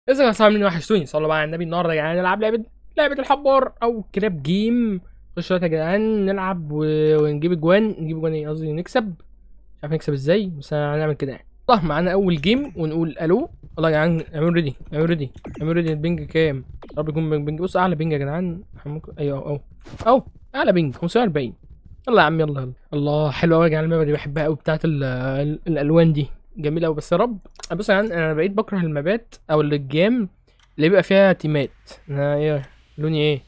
ازيك يا صاحبي وحشتوني صلوا بقى على النبي النهارده يا جدعان نلعب لعبه لعبه الحبار او كراب جيم خش دلوقتي يا جدعان نلعب و... ونجيب اجوان نجيب اجوان ايه قصدي نكسب مش عارف نكسب ازاي بس هنعمل كده يعني طه معانا اول جيم ونقول الو والله يا جدعان اعملوا ريدي اعملوا ريدي اعملوا ريدي البنج كام يا رب يكون بنج بنج بص اعلى بنج يا جدعان إحنا ممكن ايوه اهو اهو اعلى بنج 540 يلا يا عم يلا يلا الله حلوه قوي يا جدعان اللعبه دي بحبها قوي بتاعت ال... ال... الالوان دي جميله قوي بس يا رب بص يا جدعان انا بقيت بكره المابات او الجيم اللي بيبقى فيها تيمات انا ايه لوني ايه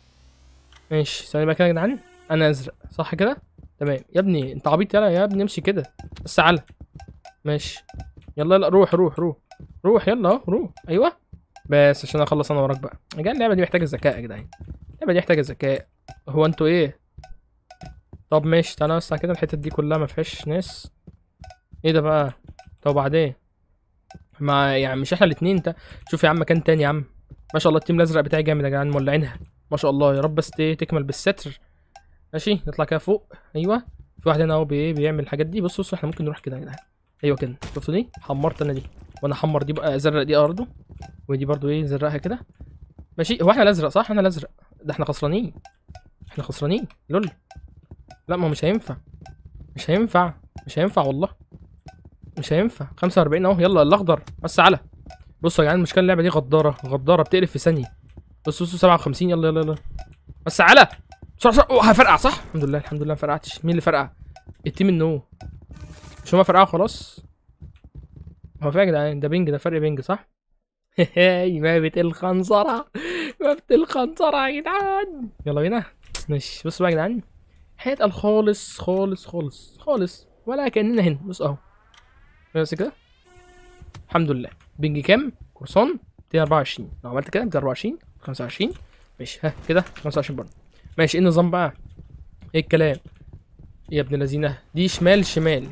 ماشي ثواني بقى كده يا جدعان انا ازرق صح كده تمام يا ابني انت عبيط يلا يا ابني امشي كده بس على ماشي يلا يلا روح روح روح روح يلا اهو روح ايوه بس عشان اخلص انا وراك بقى يا جدعان اللعبه دي محتاجه ذكاء يا جدعان اللعبه دي محتاجه ذكاء هو انتوا ايه طب ماشي تعالى بس كده الحتت دي كلها ما فيهاش ناس ايه ده بقى طب وبعدين ما يعني مش احنا الاثنين انت شوف يا عم مكان تاني يا عم ما شاء الله التيم الازرق بتاعي جامد يا جدعان مولعينها ما شاء الله يا رب بس ت- تكمل بالستر ماشي نطلع كده فوق ايوه في واحد هنا اهو بي- بيعمل الحاجات دي بصوا بصوا احنا ممكن نروح كده يا جدعان ايوه كده شفتوا دي حمرت انا دي وانا احمر دي بقى ازرق دي برضه ودي برضه ايه زرقها كده ماشي هو احنا الازرق صح احنا الازرق ده احنا خسرانين احنا خسرانين لول لا ما هو مش هينفع مش هينفع مش هينفع والله مش هينفع 45 اهو يلا الاخضر بس على بصوا يا جدعان المشكله اللعبه دي غداره غداره بتقلب في ثانيه بصوا بصوا 57 يلا يلا يلا بس على بسرعه بسرعه أوه، هفرقع صح الحمد لله الحمد لله ما فرقعتش مين اللي فرقع التيم النو مش هما فرقعوا خلاص هو في يا جدعان ده بينج ده فرق بينج صح هاي مابة الخنصرة مابة الخنصرة يا جدعان يلا بينا ماشي بصوا بقى يا جدعان هيتقل خالص خالص خالص خالص ولا كأننا هنا بص اهو بس كده الحمد لله بنج كام كورسون 224 لو عملت كده 224 25 ماشي ها كده 25 برضه ماشي ايه النظام بقى ايه الكلام يا ابن الذين دي شمال شمال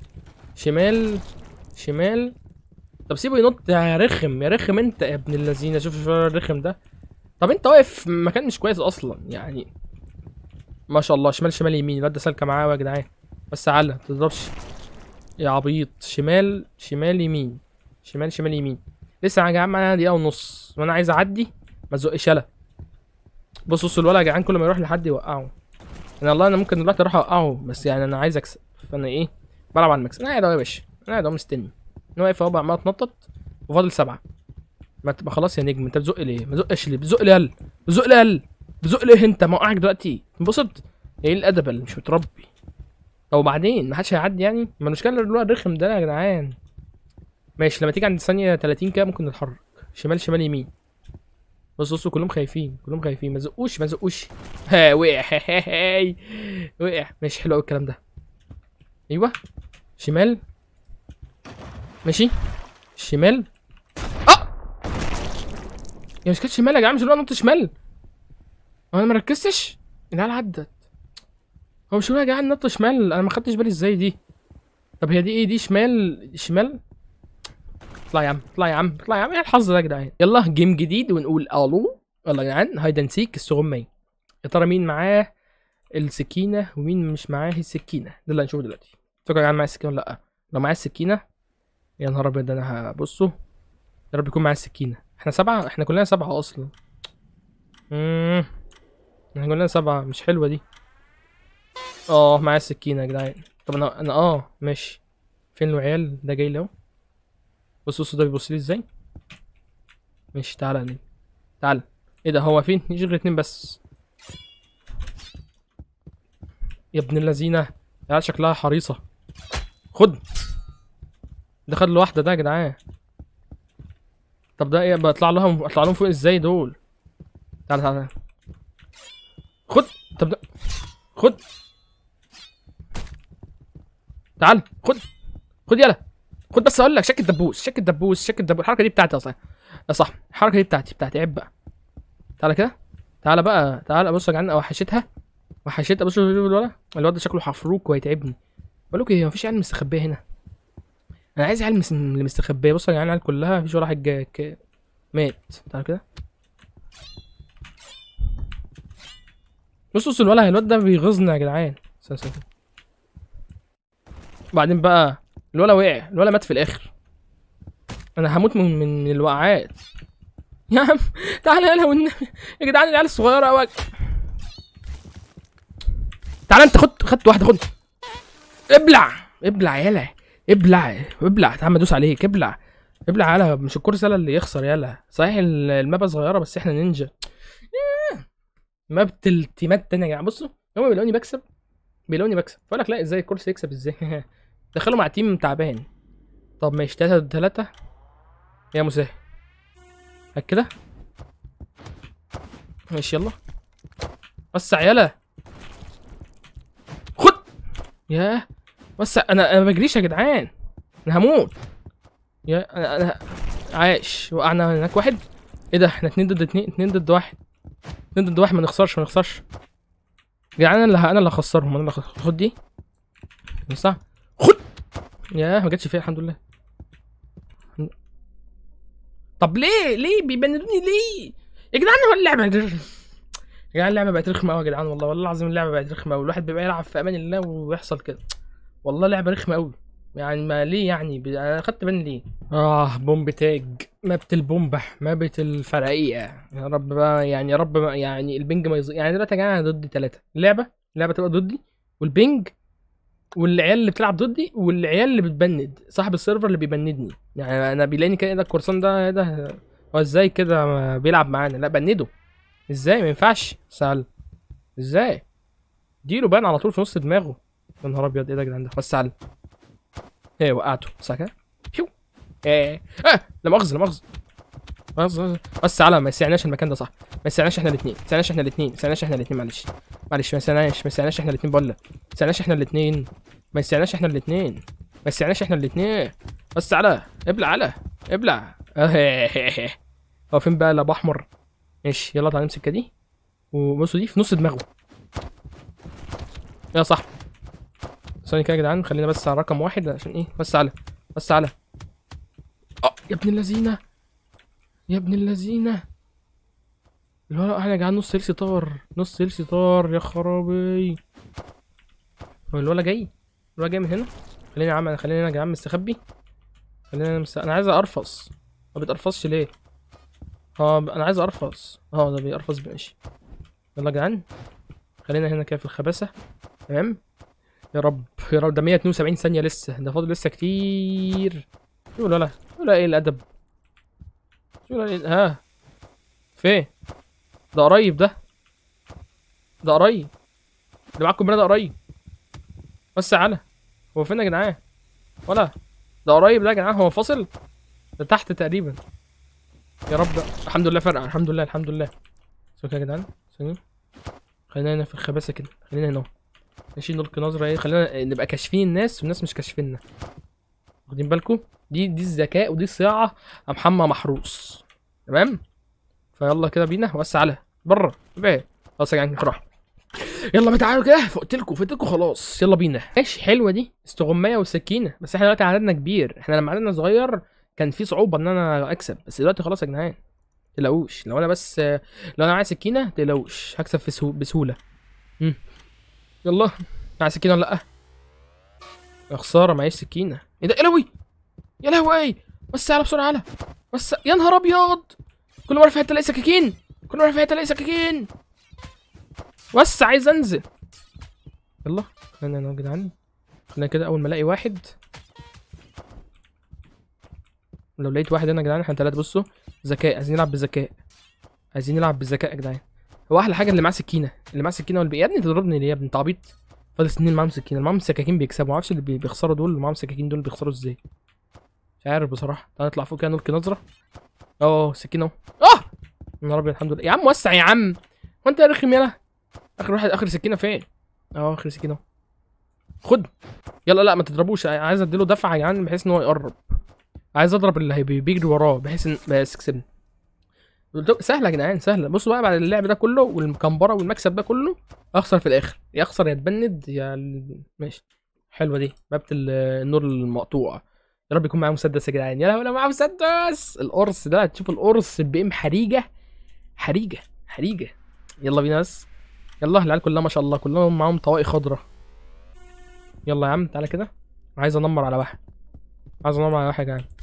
شمال شمال طب سيبه ينط يا رخم يا رخم انت يا ابن الذين شوف شوف الرخم ده طب انت واقف في مكان مش كويس اصلا يعني ما شاء الله شمال شمال يمين الواد ده سالكه معاه يا جدعان بس على ما تضربش يا عبيط شمال شمال يمين شمال شمال يمين لسه يا جدعان معانا دقيقه ونص وانا عايز اعدي ما تزقش يلا بص بص الولد يا جدعان كل ما يروح لحد يوقعه انا والله انا ممكن دلوقتي اروح اوقعه بس يعني انا عايز اكسب فانا ايه بلعب على المكسب انا قاعد اهو يا باشا انا قاعد اهو مستني انا واقف اهو عمال اتنطط وفاضل سبعه ما تبقى خلاص يا نجم انت بتزق ليه ما تزقش ليه بتزق ليه يلا بتزق ليه يلا بتزق ليه انت موقعك دلوقتي انبسط ايه الادب اللي مش متربي او بعدين ما حدش هيعدي يعني ما المشكله اللي الولد الرخم ده يا جدعان ماشي لما تيجي عند ثانيه 30 كده ممكن نتحرك شمال شمال يمين بص بصوا كلهم خايفين كلهم خايفين ما زقوش ما زقوش ها وقع هاي وقع ماشي حلو قوي الكلام ده ايوه شمال ماشي شمال اه يا مش كانت شمال يا جدعان مش الولد نط شمال هو انا ما ركزتش العيال عدت هو مش الولد يا جدعان نط شمال انا ما خدتش بالي ازاي دي طب هي دي ايه دي شمال شمال اطلع يا عم اطلع يا عم اطلع يا عم ايه الحظ ده يا جدعان يلا جيم جديد ونقول الو يلا يا جدعان هايد اند سيك السغمية يا ترى مين معاه السكينة ومين مش معاه السكينة ده اللي هنشوفه دلوقتي فاكر يا جدعان معايا السكينة ولا لا لو معايا السكينة يا نهار ابيض ده انا هبصوا يا رب يكون معايا السكينة احنا سبعة احنا كلنا سبعة اصلا امم احنا كلنا سبعة مش حلوة دي اه معايا السكينة يا جدعان طب انا انا اه ماشي فين العيال ده جاي لي اهو بص بص ده بيبص لي ازاي ماشي تعالى يا نجم تعالى ايه ده هو فين يجي غير اتنين بس يا ابن اللذينة العيال شكلها حريصة خد ده خد له واحدة ده يا جدعان طب ده ايه بطلع لهم اطلع لهم فوق ازاي دول تعالى تعالى خد طب ده خد تعال خد خد يلا خد بس اقول لك شك الدبوس شك الدبوس شك الدبوس الحركه دي بتاعتي اصلا يا صح الحركه دي بتاعتي بتاعتي عيب بقى تعالى كده تعالى بقى تعالى بص يا جدعان وحشتها وحشتها بص شوف الولد الواد ده شكله حفروك وهيتعبني بقول لكم ايه مفيش عيال مستخبيه هنا انا عايز عيال مس- اللي مستخبيه بص يا جدعان العيال كلها مفيش ولا واحد جا- ك- مات تعالى كده بص بص الولد الواد ده بيغيظنا يا جدعان استنى استنى. بعدين بقى الولا وقع الولا مات في الاخر انا هموت من من الوقعات يا عم تعالى يلا والنبي يا جدعان العيال الصغيره قوي تعالى انت خد خدت واحده خد ابلع ابلع يلا ابلع ابلع تعالى دوس عليك ابلع ابلع يلا مش الكرسي يلا اللي يخسر يلا صحيح ال- المابا صغيره بس احنا نينجا مابة التيمات التانية يا جماعه بصوا هما بيلاقوني بكسب بيلاقوني بكسب فاقول لك لا ازاي الكرسي يكسب ازاي دخلوا مع تيم تعبان طب ماشي تلاتة ضد تلاتة يا مسهل هات كده ماشي يلا وسع يلا خد ياه وسع انا انا ما بجريش يا جدعان انا هموت يا انا انا عايش وقعنا هناك واحد ايه ده احنا اتنين ضد اتنين اتنين ضد واحد اتنين ضد واحد ما نخسرش ما نخسرش يا جدعان انا اللي ه- انا اللي هخسرهم انا اللي هخ- خد دي صح خد ياه ما جاتش فيها الحمد لله طب ليه ليه بيبندوني ليه يا جدعان هو اللعبه دي- يا جدعان اللعبه بقت رخمه قوي يا جدعان والله والله العظيم اللعبه بقت رخمه قوي الواحد بيبقى يلعب في امان الله ويحصل كده والله لعبه رخمه قوي يعني ما ليه يعني ب... انا خدت بالي ليه اه بومب تاج مابة البومبة مابة الفرقية يا رب بقى يعني يا رب بقى يعني البنج ما يز... يعني دلوقتي يا جماعه انا ضد ثلاثة اللعبة اللعبة تبقى ضدي والبنج والعيال اللي بتلعب ضدي والعيال اللي بتبند صاحب السيرفر اللي بيبندني يعني انا بيلاقيني كده إيه ده الكورسان ده إيه ده هو ازاي كده ما بيلعب معانا لا بنده ازاي ما ينفعش سهل ازاي اديله بان على طول في نص دماغه يا نهار ابيض ايه ده يا جدعان ده بس سهل ايه وقعته صح كده بيو ايه اه لا مؤاخذه لا مؤاخذه مؤاخذة. بس على ما يسعناش المكان ده صح ما يسعناش احنا الاثنين ما يسعناش احنا الاثنين ما يسعناش احنا الاثنين معلش معلش ما يسعناش ما يسعناش احنا الاثنين بقول لك ما يسعناش احنا الاثنين ما يسعناش احنا الاثنين ما يسعناش احنا الاثنين بس على ابلع على ابلع هو فين بقى الابو احمر ماشي يلا تعالى نمسك دي وبصوا دي في نص دماغه يا صح ثانية كده يا جدعان خلينا بس على رقم واحد عشان ايه بس على بس على اه يا ابن اللذينة يا ابن اللذينة الولد احنا يا جدعان نص هيلثي طار نص هيلثي طار يا خرابي هو الولد جاي الولد جاي من هنا خلينا يا عم خلينا هنا يا جدعان مستخبي خلينا أنا مست... انا عايز ارفص ما بيتقرفصش ليه اه انا عايز ارفص اه ده بيقرفص ماشي يلا يا جدعان خلينا هنا كده في الخباثة تمام يا رب يا رب ده 172 ثانية لسه ده فاضل لسه كتير شو ولا لا ولا ايه الادب شو ولا إيه ها فين ده قريب ده ده قريب اللي معاكم بنا ده قريب بس على هو فين يا جدعان ولا ده قريب ده يا جدعان هو فاصل ده تحت تقريبا يا رب الحمد لله فرقع الحمد لله الحمد لله سوي كده يا جدعان ثانية خلينا هنا في الخباثة كده خلينا هنا اهو ماشي نلقي نظرة ايه خلينا نبقى كاشفين الناس والناس مش كاشفيننا واخدين بالكم دي دي الذكاء ودي الصياعة يا محمد محروس تمام فيلا كده بينا وسع على بره ابعد خلاص يا جدعان راح يلا ما تعالوا كده فقلت لكم فقلت لكم خلاص يلا بينا ماشي حلوه دي استغمايه وسكينه بس احنا دلوقتي عددنا كبير احنا لما عددنا صغير كان في صعوبه ان انا اكسب بس دلوقتي خلاص يا جدعان تلاقوش لو انا بس لو انا معايا سكينه تلاقوش هكسب في سهو... بسهوله امم يلا معايا سكينه ولا لا يا خساره معيش سكينه ايه ده يا لهوي يا لهوي بس على بسرعه على بس يا نهار ابيض كل مره في حته الاقي سكاكين كل مره في حته الاقي سكاكين بس عايز انزل يلا خلينا هنا يا جدعان خلينا كده اول ما الاقي واحد لو لقيت واحد هنا يا جدعان احنا تلاته بصوا ذكاء عايزين نلعب بذكاء عايزين نلعب بذكاء يا جدعان هو احلى حاجه اللي معاه سكينه اللي معاه سكينه واللي بي... يا ابني تضربني ليه يا ابني انت عبيط فاضل سنين معاهم سكينه اللي معاهم سكاكين بيكسبوا معرفش اللي بي- بيخسروا دول اللي معاهم سكاكين دول بيخسروا ازاي مش عارف بصراحه تعال نطلع فوق كده نلقي نظره اه سكينه اهو اه يا نهار ابيض الحمد لله يا عم وسع يا عم هو انت يا رخم يلا اخر واحد اخر سكينه فين اه اخر سكينه اهو. خد يلا لا ما تضربوش عايز اديله دفعه يا جدعان بحيث ان هو يقرب عايز اضرب اللي هيبي- بيجري وراه بحيث ان بس كسبنا قلت لكم سهله يا جدعان سهله بصوا بقى بعد اللعب ده كله والمكمبره والمكسب ده كله اخسر في الاخر يا اخسر يا اتبند يا ال- ماشي حلوه دي مابة ال- النور المقطوع يا رب يكون معاه مسدس يا جدعان يا لهوي لو معاه مسدس القرص ده هتشوف القرص بام حريجه حريجه حريجه يلا بينا بس يلا العيال كلها ما شاء الله كلهم معاهم طواقي خضراء يلا يا عم تعالى كده عايز انمر على واحد عايز انمر على واحد يا جدعان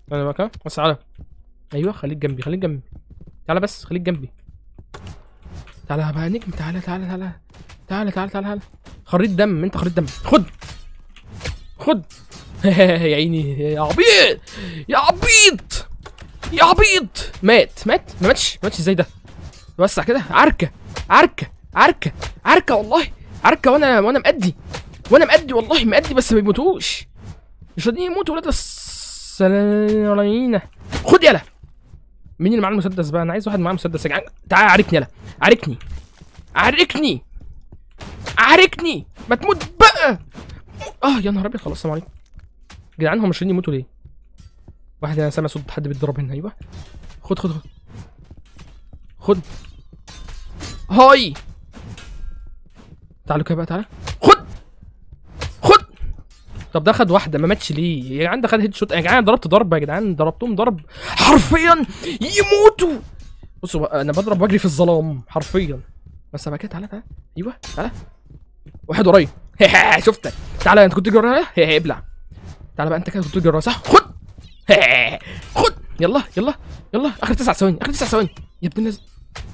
انا بقى كده بس تعالى ايوه خليك جنبي خليك جنبي تعالى بس خليك جنبي تعالى بقى نجم تعالى تعالى تعالى تعالى تعالى تعالى تعالى خريط دم انت خريط دم خد خد يا عيني يا عبيط يا عبيط يا عبيط مات مات ما ماتش ما ماتش ازاي ده وسع كده عركه عركه عركه عركه والله عركه وانا وانا مأدي وانا مأدي والله مأدي بس ما بيموتوش مش راضيين يموتوا ولاد السلاينة خد يلا مين اللي معاه المسدس بقى انا عايز واحد معاه مسدس يا جدعان تعال عاركني يلا عاركني عاركني عاركني ما تموت بقى اه يا نهار ابيض خلاص السلام عليكم يا جدعان هم مش راضيين يموتوا ليه واحد انا سامع صوت حد بيتضرب هنا ايوه خد خد خد خد هاي تعالوا كده بقى تعالى خد خد طب ده خد واحده ما ماتش ليه يا جدعان ده خد هيد شوت يا جدعان ضربت ضربه يا جدعان ضربتهم ضرب حرفيا يموتوا بصوا بقى انا بضرب واجري في الظلام حرفيا بس بقى كده تعالى تعالى ايوه تعالى واحد ورايا شفتك تعالى انت كنت تجري ورايا ابلع تعالى بقى انت كده كنت تجري ورايا صح خد خد يلا يلا يلا اخر تسع ثواني اخر تسع ثواني يا ابن الناس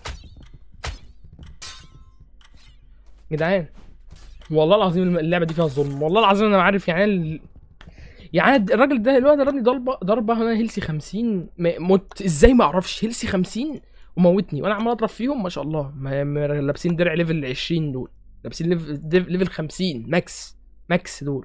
جدعان والله العظيم اللعبه دي فيها ظلم والله العظيم انا عارف يعني ال... يعني الراجل ده الواد ضربني ضربه ضربه هنا هيلسي 50 ما- مت ازاي ما اعرفش هيلسي 50 وموتني وانا عمال اضرب فيهم ما شاء الله ما ما لابسين درع ليفل 20 دول لابسين ليفل ديف- ليفل 50 ماكس ماكس دول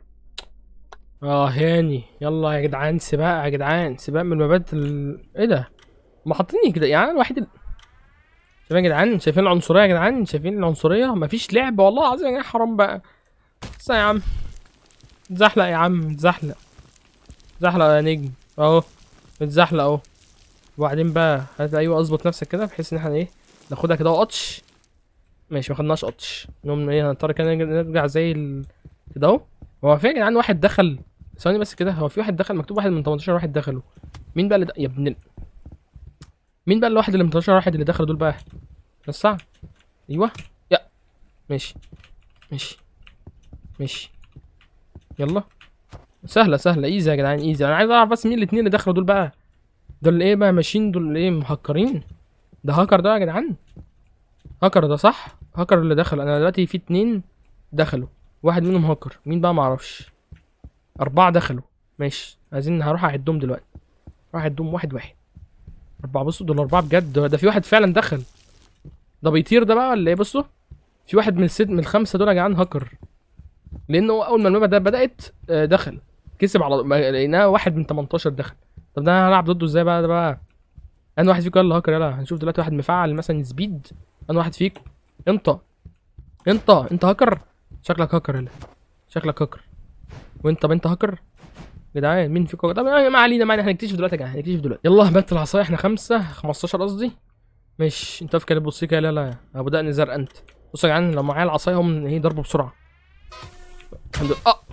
اه هاني يلا يا جدعان سباق يا جدعان سباق من المبات ال... ايه ده ما حاطيني كده يعني انا الوحيد ال... شايفين يا جدعان شايفين العنصريه يا جدعان شايفين العنصريه مفيش لعب والله العظيم يا جدعان حرام بقى بس يا عم اتزحلق يا عم اتزحلق اتزحلق يا نجم اهو اتزحلق اهو وبعدين بقى هات ايوه اظبط نفسك كده بحيث ان احنا ايه ناخدها كده قطش ماشي ما خدناش قطش نقوم ايه هنضطر كده نرجع- نرجع زي ال... كده اهو هو في يا جدعان واحد دخل ثواني بس كده هو في واحد دخل مكتوب واحد من 18 واحد دخلوا مين بقى اللي د... يا ابن ال... مين بقى الواحد اللي من 18 واحد اللي دخلوا دول بقى نصع ايوه يا ماشي ماشي ماشي يلا سهلة سهلة ايزي يا جدعان ايزي انا عايز اعرف بس مين الاتنين اللي دخلوا دول بقى دول ايه بقى ماشيين دول ايه مهكرين ده هاكر ده يا جدعان هاكر ده صح هاكر اللي دخل انا دلوقتي في اتنين دخلوا واحد منهم هاكر مين بقى معرفش أربعة دخلوا ماشي عايزين هروح أعدهم دلوقتي هروح أعدهم واحد واحد أربعة بصوا دول أربعة بجد ده ده في واحد فعلا دخل ده بيطير ده بقى ولا إيه بصوا في واحد من الست من الخمسة دول يا جدعان هاكر لأنه أول ما اللعبة ده بدأت آه، دخل كسب على ما- لقيناه واحد من 18 دخل طب ده أنا هلعب ضده إزاي بقى ده بقى أنا واحد فيكم يلا هاكر يلا هنشوف دلوقتي واحد مفعل مثلا سبيد أنا واحد فيكم أنت أنت أنت هاكر شكلك هاكر يلا شكلك هاكر وانت طب انت هاكر جدعان مين فيكم طب ما علينا ما علينا هنكتشف دلوقتي يا جدعان هنكتشف دلوقتي يلا بنت العصايه احنا خمسه 15 قصدي ماشي انت واقف كده بص كده لا لا ابو دقن زرق انت بصوا يا جدعان لو معايا العصايه هم ايه ضربه بسرعه الحمد لله اه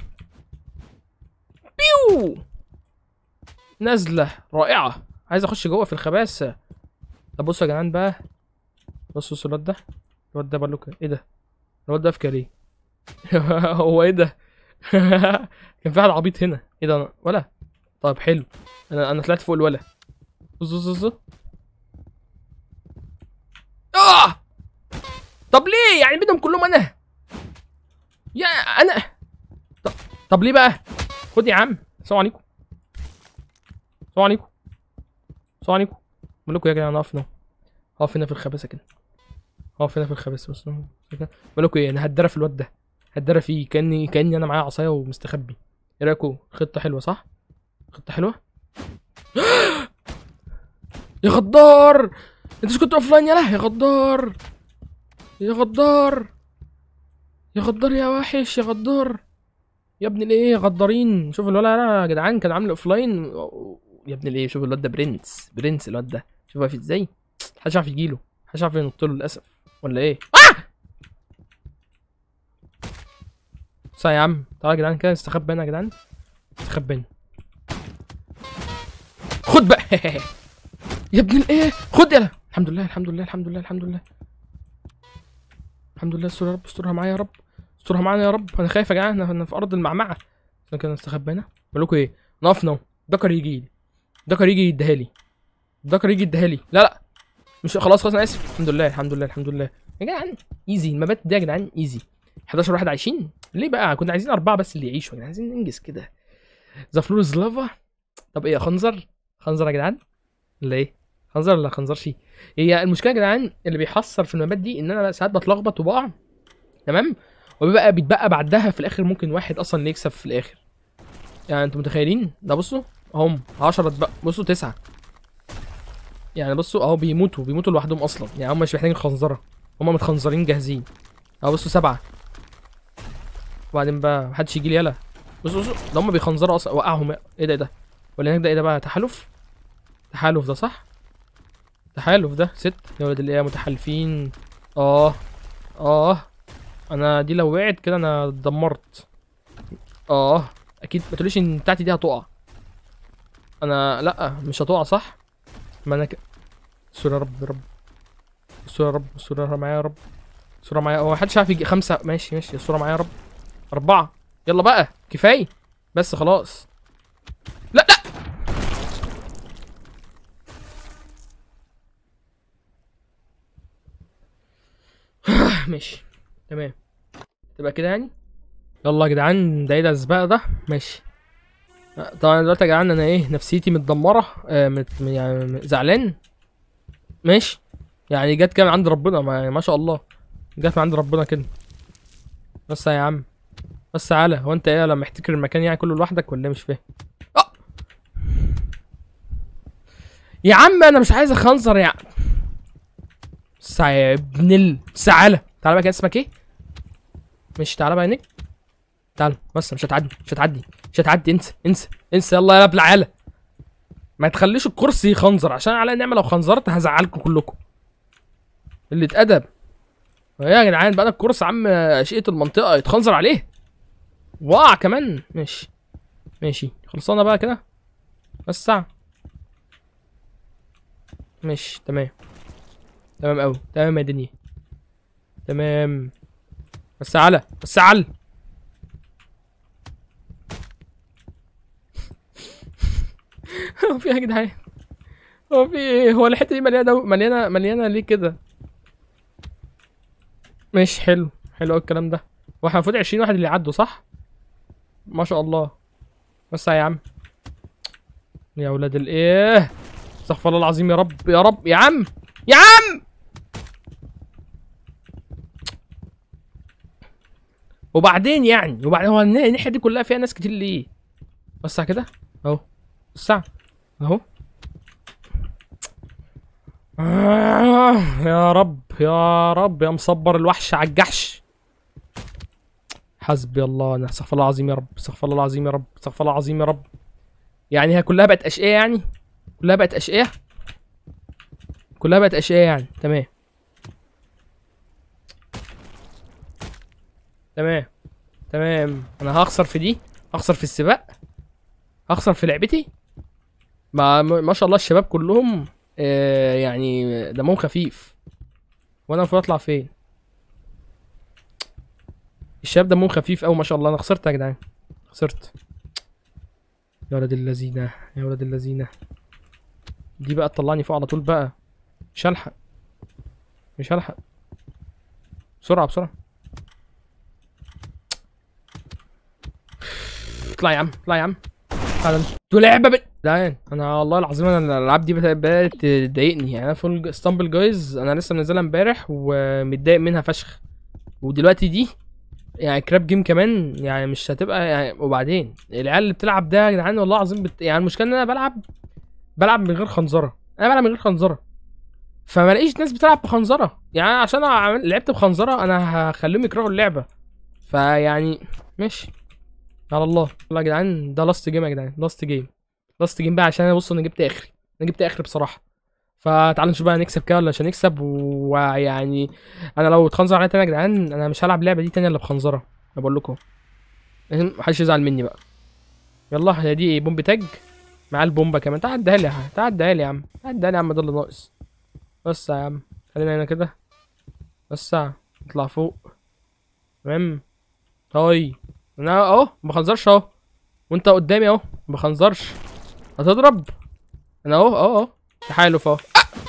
بيو نازله رائعه عايز اخش جوه في الخباثه طب بصوا يا جدعان بقى بصوا بصوا الواد ده الواد ده بقول لكم ايه ده الواد ده افكار ايه هو ايه ده كان في واحد عبيط هنا ايه ده أنا- ولا طيب حلو انا انا طلعت فوق الولا بص بص بص اه طب ليه يعني بدهم كلهم انا يا انا طب, طب ليه بقى خد يا عم السلام عليكم السلام عليكم السلام عليكم بقول لكم يا جدعان اقف هنا اقف هنا في الخباثه كده اقف هنا في الخباثه بس بقول لكم ايه انا هتدرى في الواد ده هتدرى فيه كاني كاني انا معايا عصايه ومستخبي ايه رايكم خطه حلوه صح خطه حلوه يا غدار انت مش كنت اوفلاين يلا يا غدار يا غدار يا غدار يا وحش يا غدار يا ابن الايه غدارين شوف الولد ده يا جدعان كان عامل اوفلاين يا ابن الايه شوف الواد ده برنس برنس الواد ده شوف واقف ازاي محدش عارف يجيله محدش عارف ينط له للاسف ولا ايه آه! بس يا عم تعالى يا جدعان كده نستخبى هنا يا جدعان نستخبى هنا خد بقى يا ابن الايه خد يلا الحمد لله الحمد لله الحمد لله الحمد لله الحمد لله استر يا رب استرها معايا يا رب استرها معانا يا رب انا خايف يا جدعان انا في ارض المعمعه عشان كده نستخبى هنا بقول لكم ايه نقف نو دكر يجي لي الدكر يجي يديها لي الدكر يجي يديها لي لا لا مش خلاص خلاص انا اسف الحمد لله الحمد لله الحمد لله يا جدعان ايزي المبات دي يا جدعان ايزي 11 واحد عايشين ليه بقى كنا عايزين اربعه بس اللي يعيشوا يعني عايزين ننجز كده ذا فلور از لافا طب ايه خنزر خنزر يا جدعان ولا ايه خنزر ولا خنزرش هي المشكله يا جدعان اللي بيحصر في المبات دي ان انا ساعات بتلخبط وبقع تمام وبيبقى بيتبقى بعدها في الاخر ممكن واحد اصلا اللي يكسب في الاخر يعني انتوا متخيلين ده بصوا هم 10 اتبقى بصوا تسعة يعني بصوا اهو بيموتوا بيموتوا لوحدهم اصلا يعني هم مش محتاجين خنزره هم متخنزرين جاهزين اهو بصوا سبعة وبعدين بقى محدش يجي لي يلا بصوا بصوا ده هم بيخنزروا اصلا وقعهم ايه ده ايه ده ولا هناك ده ايه ده بقى تحالف تحالف ده صح تحالف ده ست يا ولد الايه متحالفين اه اه انا دي لو وقعت كده انا اتدمرت اه اكيد ما تقوليش ان بتاعتي دي هتقع انا لا مش هتقع صح ما انا ك... استر يا رب يا رب استر يا رب استر معايا يا رب استر معايا هو محدش عارف يجي خمسة ماشي ماشي استر معايا يا رب أربعة يلا بقى كفاية بس خلاص لا لا ماشي تمام تبقى كده يعني يلا يا جدعان ده ايه ده السباق ده ماشي آه، طبعا دلوقتي يا جدعان انا ايه نفسيتي متدمره آه مت يعني زعلان ماشي يعني جت كده من عند ربنا ما, ما شاء الله جت من عند ربنا كده بس يا عم بس تعالى هو انت ايه لما احتكر المكان يعني كله لوحدك ولا إيه؟ مش فاهم اه يا عم انا مش عايز اخنزر يا عم بس يا ابن ال تعالى تعالى بقى كده اسمك ايه مش تعالى بقى هناك تعالى بس مش هتعدي مش هتعدي مش هتعدي انسى انسى انسى يلا يا ابن العيال ما تخليش الكرسي يخنزر عشان على نعمه لو خنزرت هزعلكم كلكم اللي اتأدب ايه يا جدعان بقى ده الكرسي يا عم اشقة المنطقة يتخنزر عليه وقع كمان ماشي ماشي خلصانة بقى كده بس ساعة ماشي تمام تمام اوي تمام يا دنيا تمام بس على بس على هو في ايه يا جدعان هو في ايه هو الحته دي مليانه مليانه مليانه ليه كده ماشي حلو حلو أوي الكلام ده واحنا المفروض 20 واحد اللي يعدوا صح ما شاء الله بس يا عم يا ولاد الايه استغفر الله العظيم يا رب يا رب يا عم يا عم وبعدين يعني وبعدين هو النا- الناحيه دي كلها فيها ناس كتير ليه بس كده اهو الساعه اهو آه يا رب يا رب يا مصبر الوحش على الجحش حسبي الله انا استغفر الله العظيم يا رب استغفر الله العظيم يا رب استغفر الله العظيم يا رب يعني هي كلها بقت اشقية يعني كلها بقت اشقية كلها بقت اشقية يعني تمام تمام تمام انا هخسر في دي هخسر في السباق هخسر في لعبتي ما ما شاء الله الشباب كلهم آه يعني دمهم خفيف وانا المفروض اطلع فين الشباب دمهم خفيف قوي ما شاء الله انا خسرت يا جدعان خسرت يا ولد اللذينه يا ولد اللذينه دي بقى تطلعني فوق على طول بقى مش هلحق مش هلحق بسرعه بسرعه اطلع يا عم اطلع يا عم هذا انتوا لعبه بت... لا انا والله العظيم انا الالعاب دي بت- بقت تضايقني يعني انا فول ستامبل جايز انا لسه منزلها امبارح ومتضايق منها فشخ ودلوقتي دي يعني كراب جيم كمان يعني مش هتبقى يعني وبعدين العيال اللي بتلعب ده يا جدعان والله العظيم بت... يعني المشكله ان انا بلعب بلعب من غير خنزره انا بلعب من غير خنزره فما لاقيش ناس بتلعب بخنزره يعني عشان أنا عمل- لعبت بخنزره انا هخليهم يكرهوا اللعبه فيعني ماشي على الله والله يا جدعان ده لاست جيم يا جدعان لاست جيم لاست جيم بقى عشان انا بص انا جبت اخري انا جبت اخري بصراحه فتعالوا نشوف بقى نكسب كده ولا مش هنكسب ويعني انا لو اتخنزر عليا تاني يا جدعان انا مش هلعب اللعبه دي تاني الا بخنزره انا بقول لكم المهم محدش يزعل مني بقى يلا هي دي ايه بومب تاج مع البومبه كمان تعال اديها لي يا ح- تعال اديها لي يا عم تعال اديها لي يا عم ده اللي ناقص بس يا عم خلينا هنا كده بس نطلع فوق تمام هاي انا اهو ما بخنزرش اهو وانت قدامي اهو ما بخنزرش هتضرب انا اهو اهو اهو تحالف اهو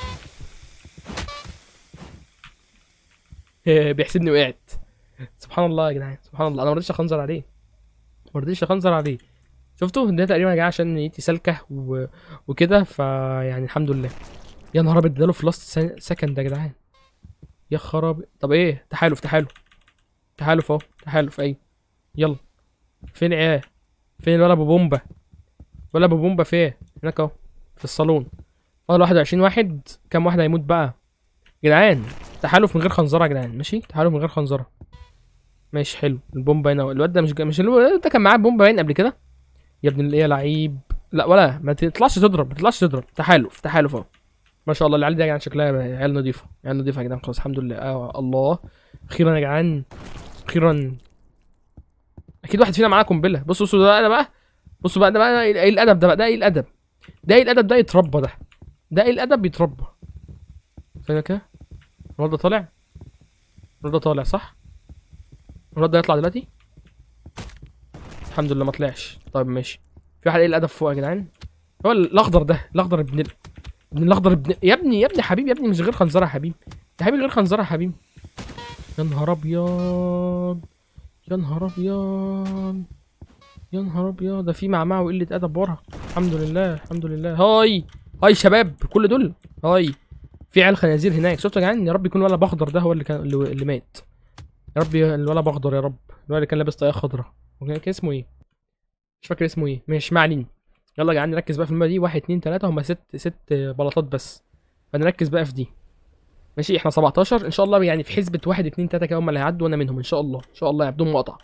آه. بيحسبني وقعت سبحان الله يا جدعان سبحان الله انا ما رضيتش اخنزر عليه ما رضيتش اخنزر عليه شفتوا ده تقريبا يا جماعه عشان نيتي سالكه و... وكده فيعني الحمد لله يا نهار ابيض اداله في لاست سكند يا جدعان يا خراب طب ايه تحالف تحالف تحالف اهو تحالف ايوه يلا فين عيال فين الولا ابو بومبا ولا ابو بومبا فين هناك اهو في الصالون فاضل 21 واحد كام واحد هيموت بقى جدعان تحالف من غير خنزره يا جدعان ماشي تحالف من غير خنزره ماشي حلو البومبا هنا الواد ده مش مش الواد ده كان معاه بومبا باين قبل كده يا ابن الايه لعيب لا ولا ما تطلعش تضرب ما تطلعش تضرب تحالف تحالف اهو ما شاء الله العيال دي يا جدعان شكلها عيال نظيفه عيال نظيفه يا جدعان خلاص الحمد لله آه الله اخيرا يا جدعان اخيرا اكيد واحد فينا معاه قنبله بصوا بصوا ده بقى بصوا بقى ده بقى ايه الادب ده بقى ده ايه الادب ده ايه الادب ده يتربى ده ده ايه الادب يتربى ثانيه كده الواد ده طالع الواد ده طالع صح الواد ده يطلع دلوقتي الحمد لله ما طلعش طيب ماشي في واحد ايه الادب فوق يا جدعان هو الاخضر ده الاخضر ابن ال... ابن الاخضر ابن يا ابني يا ابني حبيبي يا ابني مش غير خنزره يا حبيبي يا حبيبي غير خنزره يا حبيبي يا نهار ابيض يا نهار ابيض يا نهار ابيض ده في معمعة وقلة ادب ورا الحمد لله الحمد لله هاي هاي شباب كل دول هاي في عيال خنازير هناك شفتوا يا جدعان يا رب يكون ولا بخضر ده هو اللي كان اللي, اللي مات يا رب الولا بخضر يا رب الولا اللي كان لابس طاقية خضرا وكان كان اسمه ايه مش فاكر اسمه ايه ماشي ما علينا يلا يا جدعان نركز بقى في المبادئ دي واحد اتنين تلاتة هما ست ست بلاطات بس فنركز بقى في دي ماشي احنا 17 ان شاء الله يعني في حسبة واحد اتنين تلاتة كده هما اللي هيعدوا وانا منهم ان شاء الله ان شاء الله يعني بدون مقاطعة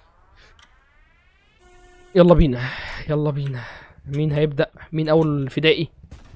يلا بينا يلا بينا مين هيبدأ مين اول فدائي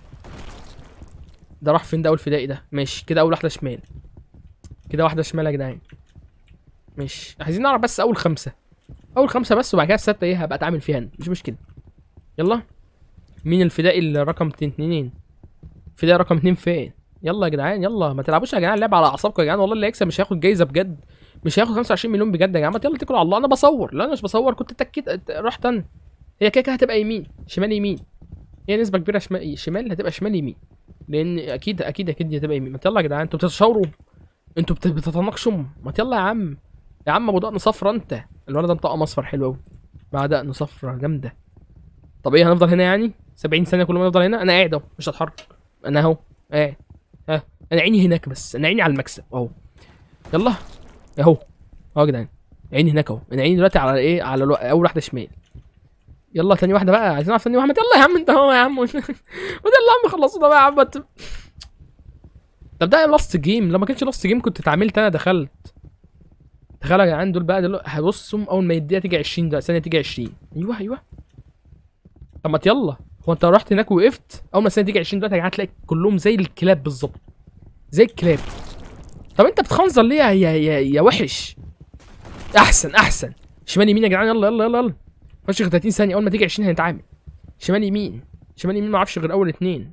ده راح فين ده اول فدائي ده ماشي كده اول واحدة شمال كده واحدة شمال يا جدعان ماشي عايزين نعرف بس اول خمسة اول خمسة بس وبعد كده الستة ايه هبقى اتعامل فيها أنا. مش مشكلة يلا مين الفدائي اللي رقم اتنين فدائي رقم اتنين فين يلا يا جدعان يلا ما تلعبوش يا جدعان اللعب على اعصابكم يا جدعان والله اللي هيكسب مش هياخد جايزه بجد مش هياخد 25 مليون بجد يا جدعان ما يلا اتكلوا على الله انا بصور لا انا مش بصور كنت تكيت رحت انا هي كده كده هتبقى يمين شمال يمين هي نسبه كبيره شمال شمال هتبقى شمال يمين لان اكيد اكيد اكيد دي هتبقى يمين ما يلا يا جدعان انتوا بتتشاوروا انتوا بت- بتتناقشوا ما يلا يا عم يا عم ابو دقن صفرا انت الولد ده انطقه اصفر حلو قوي مع دقن صفرا جامده طب ايه هنفضل هنا يعني 70 ثانيه كل ما نفضل هنا انا قاعد اهو مش هتحرك انا اهو قاعد ها انا عيني هناك بس انا عيني على المكسب اهو يلا اهو اهو يا جدعان عيني هناك اهو انا عيني دلوقتي على ايه على الو... اول واحده شمال يلا تاني واحده بقى عايزين نعرف تاني واحده يلا يا عم انت اهو يا عم وده يلا يا عم خلصوا ده بقى يا عم انت- طب ده لاست جيم لو ما كانش لاست جيم كنت اتعاملت انا دخلت تخيلوا يا جدعان دول بقى دول هبصهم اول ما يديها تيجي 20 ده ثانيه تيجي 20 ايوه ايوه طب ما يلا هو انت رحت هناك وقفت اول ما الثانيه تيجي 20 دلوقتي يا جدعان هتلاقي كلهم زي الكلاب بالظبط زي الكلاب طب انت بتخنزر ليه يا يا يا, يا وحش احسن احسن شمال يمين يا جدعان يلا يلا يلا يلا مفيش غير 30 ثانيه اول ما تيجي 20 هنتعامل شمال يمين شمال يمين ما اعرفش غير اول اتنين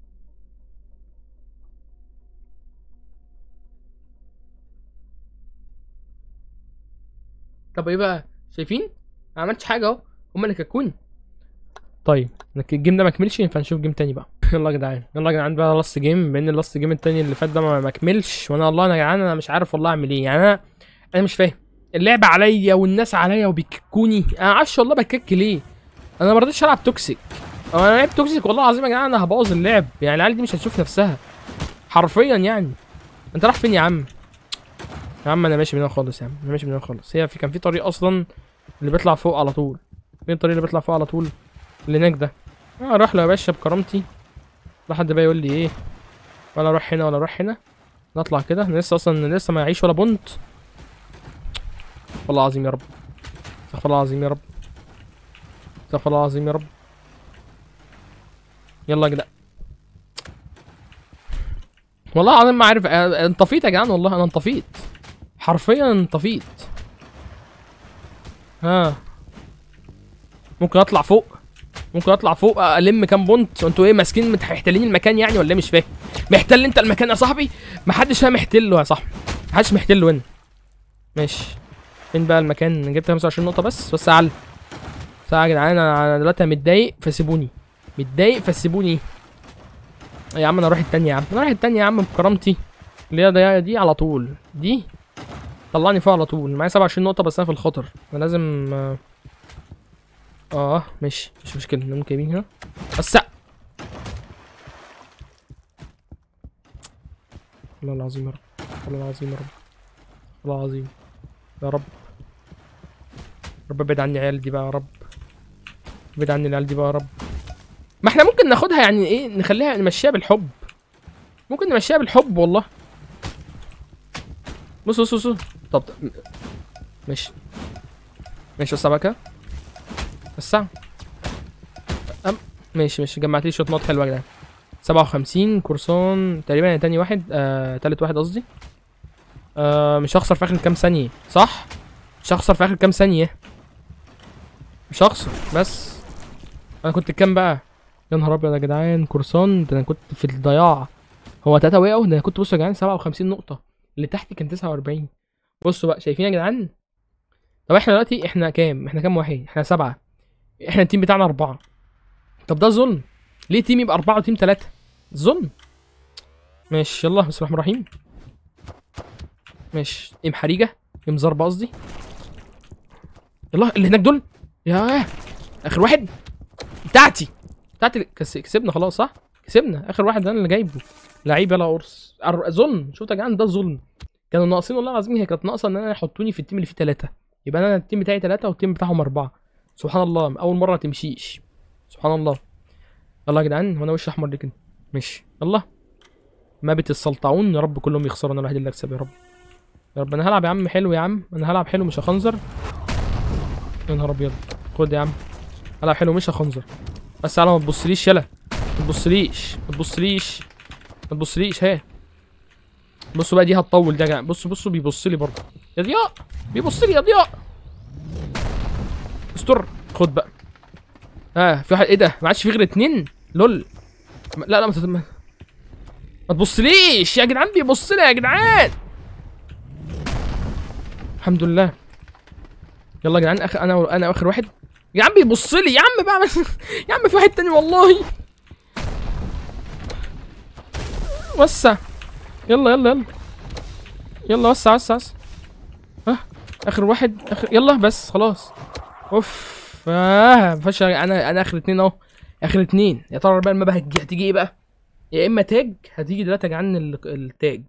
طب ايه بقى شايفين ما عملتش حاجه اهو هما اللي ككوني طيب لكن الجيم ده ما كملش ينفع نشوف جيم تاني بقى يلا يا جدعان يلا يا جدعان بقى لاست جيم بان اللاست جيم التاني اللي فات ده ما ما كملش وانا والله يا جدعان انا مش عارف والله اعمل ايه يعني انا انا مش فاهم اللعبه عليا والناس عليا وبيككوني انا معرفش والله بكك ليه انا ما رضيتش العب توكسيك انا لعبت توكسيك والله العظيم يا جدعان انا هبوظ اللعب يعني العيال دي مش هتشوف نفسها حرفيا يعني انت رايح فين يا عم يا عم انا ماشي من هنا خالص يا عم انا ماشي من هنا خالص هي في كان في طريق اصلا اللي بيطلع فوق على طول فين الطريق اللي بيطلع فوق على طول اللي هناك ده اه اروح له يا باشا بكرامتي لا حد بقى يقول لي ايه ولا اروح هنا ولا اروح هنا نطلع كده انا لسه اصلا لسه ما يعيش ولا بنت والله العظيم يا رب استغفر الله العظيم يا رب استغفر الله العظيم يا رب يلا يا جدع والله العظيم ما عارف اه، انطفيت يا جدعان والله انا انطفيت حرفيا انطفيت ها ممكن اطلع فوق ممكن اطلع فوق الم كام بونت انتوا ايه ماسكين مت- محتلين المكان يعني ولا ايه مش فاهم محتل انت المكان يا صاحبي محدش هنا محتله يا صاحبي محدش محتله هنا ماشي فين بقى المكان جبت 25 نقطة بس بس على ساعة يا جدعان انا أنا دلوقتي متضايق فسيبوني متضايق فسيبوني يا عم انا اروح التانية يا عم انا اروح التانية يا عم بكرامتي اللي هي دي, دي على طول دي طلعني فوق على طول معايا 27 نقطة بس انا في الخطر انا لازم اه, آه ماشي مش مشكلة ممكن يمين هنا بس والله العظيم يا رب والله العظيم يا رب والله العظيم يا رب رب ابعد عني العيال دي بقى يا رب ابعد عني العيال دي بقى يا رب ما احنا ممكن ناخدها يعني ايه نخليها نمشيها بالحب ممكن نمشيها بالحب والله بص بص بص طب طب. ماشي ماشي وسع بقى كده وسع أم. ماشي ماشي جمعت لي شويه نقط حلوه يا جدعان 57 كورسون تقريبا تاني واحد آه تالت واحد قصدي آه مش هخسر في اخر كام ثانيه صح مش هخسر في اخر كام ثانيه مش هخسر بس انا كنت كام بقى يا نهار ابيض يا جدعان كورسون ده انا كنت في الضياع هو تلاته وقعوا ده انا كنت بصوا يا جدعان 57 نقطه اللي تحتي كان 49 بصوا بقى شايفين يا جدعان طب احنا دلوقتي احنا كام احنا كام واحد احنا سبعه احنا التيم بتاعنا اربعه طب ده ظلم ليه تيم يبقى اربعه وتيم ثلاثه ظلم ماشي يلا بسم الله الرحمن الرحيم ماشي ام حريجه ام ضربه قصدي يلا اللي هناك دول يا اخر واحد بتاعتي بتاعتي كس... كسبنا خلاص صح كسبنا اخر واحد انا اللي جايبه لعيب يلا قرص أر- ظلم شفت يا جدعان ده ظلم كانوا ناقصين والله العظيم هي كانت ناقصه ان انا يحطوني في التيم اللي فيه ثلاثه يبقى انا التيم بتاعي ثلاثه والتيم بتاعهم اربعه سبحان الله اول مره تمشيش سبحان الله يلا يا جدعان وانا وشي احمر ليه كده ماشي يلا ما بتسلطعون يا رب كلهم يخسروا انا الوحيد اللي اكسب يا رب يا رب انا هلعب يا عم حلو يا عم انا هلعب حلو مش هخنزر يا نهار ابيض خد يا عم هلعب حلو مش هخنزر بس على ما تبصليش يلا ما تبصليش ما تبصليش ما تبصليش ها بصوا بقى دي هتطول ده يا جدعان بصوا بصوا بيبص لي برضه يا ضياء بيبص لي يا ضياء استر خد بقى ها آه في واحد ايه ده ما عادش في غير اتنين لول ما- لا لا ما تت- ما ما تبصليش يا جدعان بيبص لي يا جدعان الحمد لله يلا يا جدعان اخر انا انا اخر واحد يا عم بيبص لي يا عم بقى يا عم في واحد تاني والله وسع يلا يلا يلا يلا وسع وسع وسع ها اخر واحد اخر يلا بس خلاص اوف اه مفيش انا انا اخر اتنين اهو اخر اتنين يا ترى بقى المبه هتجي هتيجي ايه بقى يا اما تاج هتيجي دلوقتي يا جدعان ال- التاج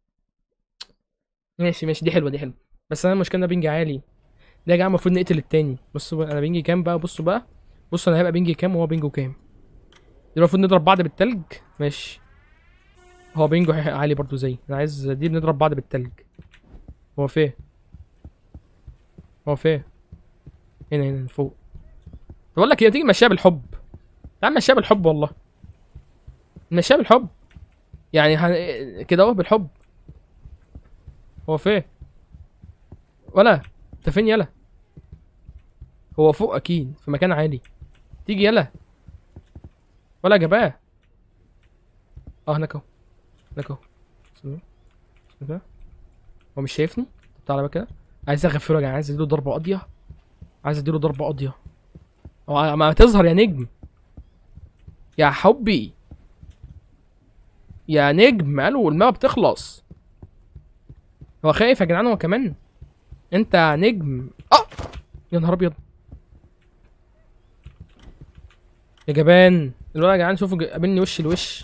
ماشي ماشي دي حلوه دي حلوه بس انا المشكله إن انا بينجي عالي ده يا جماعه المفروض نقتل التاني بصوا بقى انا بينجي كام بقى بصوا بقى بصوا انا هيبقى بينجي كام وهو بينجو كام دي المفروض نضرب بعض بالتلج ماشي هو بينجو ح- عالي برضو زي انا عايز دي بنضرب بعض بالتلج هو فين هو فين هنا هنا فوق بقول لك ايه تيجي نمشيها بالحب تعال نمشيها بالحب والله نمشيها بالحب يعني هن... كده اهو بالحب هو فين ولا انت فين يلا هو فوق اكيد في مكان عالي تيجي يلا ولا جباه اه هناك اهو هناك اهو استنى. استنى. هو مش شايفني طب تعالى بقى كده عايز اغفله يا جدعان عايز اديله ضربه قاضيه عايز اديله ضربه قاضيه هو ما تظهر يا نجم يا حبي يا نجم قالوا الماء بتخلص هو خايف يا جدعان هو كمان انت نجم اه يا نهار ابيض يا جبان الولد يا جدعان شوفوا ج- قابلني وش لوش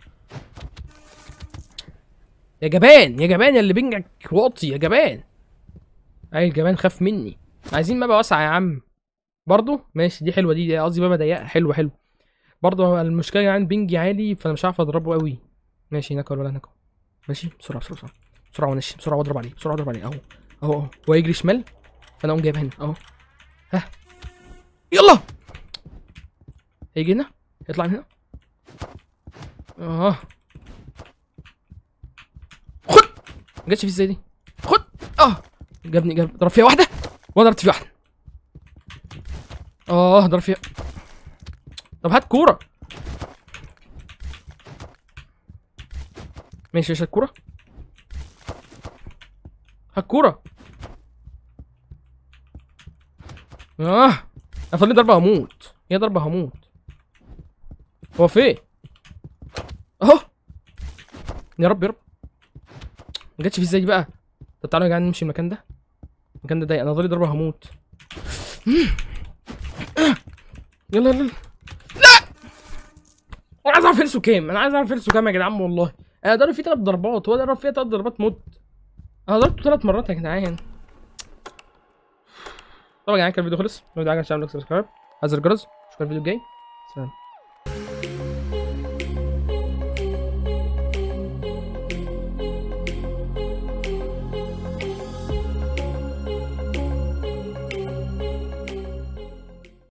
يا جبان يا جبان يا اللي بينجك واطي يا جبان اي الجبان خاف مني عايزين مابا واسعه يا عم برضو ماشي دي حلوه دي دي قصدي مابا ضيقه حلوه حلو برضو هو المشكله يعني بينجي عالي فانا مش عارف اضربه قوي ماشي هناك ولا هناك أهو. ماشي بسرعه بسرعه بسرعه بسرعه ونش بسرعه واضرب عليه بسرعه واضرب عليه اهو اهو اهو هو يجري شمال فانا اقوم جايب هنا اهو ها يلا هيجي هنا يطلع من هنا اه خد ما جاتش فيه ازاي دي خد اه جابني جاب ضرب فيها واحده وانا ضربت فيها واحده اه ضرب فيها طب هات كوره ماشي ماشي هات كوره هات كوره اه انا فاضل لي ضربه هموت هي ضربه هموت هو فين اهو يا رب يا رب ما جاتش فيه ازاي بقى طب تعالوا يا جدعان نمشي المكان ده المكان ده ضيق انا ضلي ضربه هموت يلا يلا لا انا عايز اعرف فلسه كام انا عايز اعرف فلسه كام يا جدعان والله انا ضرب فيه ثلاث ضربات هو ضرب فيها ثلاث ضربات موت انا ضربته ثلاث مرات يا جدعان طبعا يا جدعان كان الفيديو خلص لو ده عجبك تعمل لايك سبسكرايب هذا الجرس اشوفكم الفيديو الجاي سلام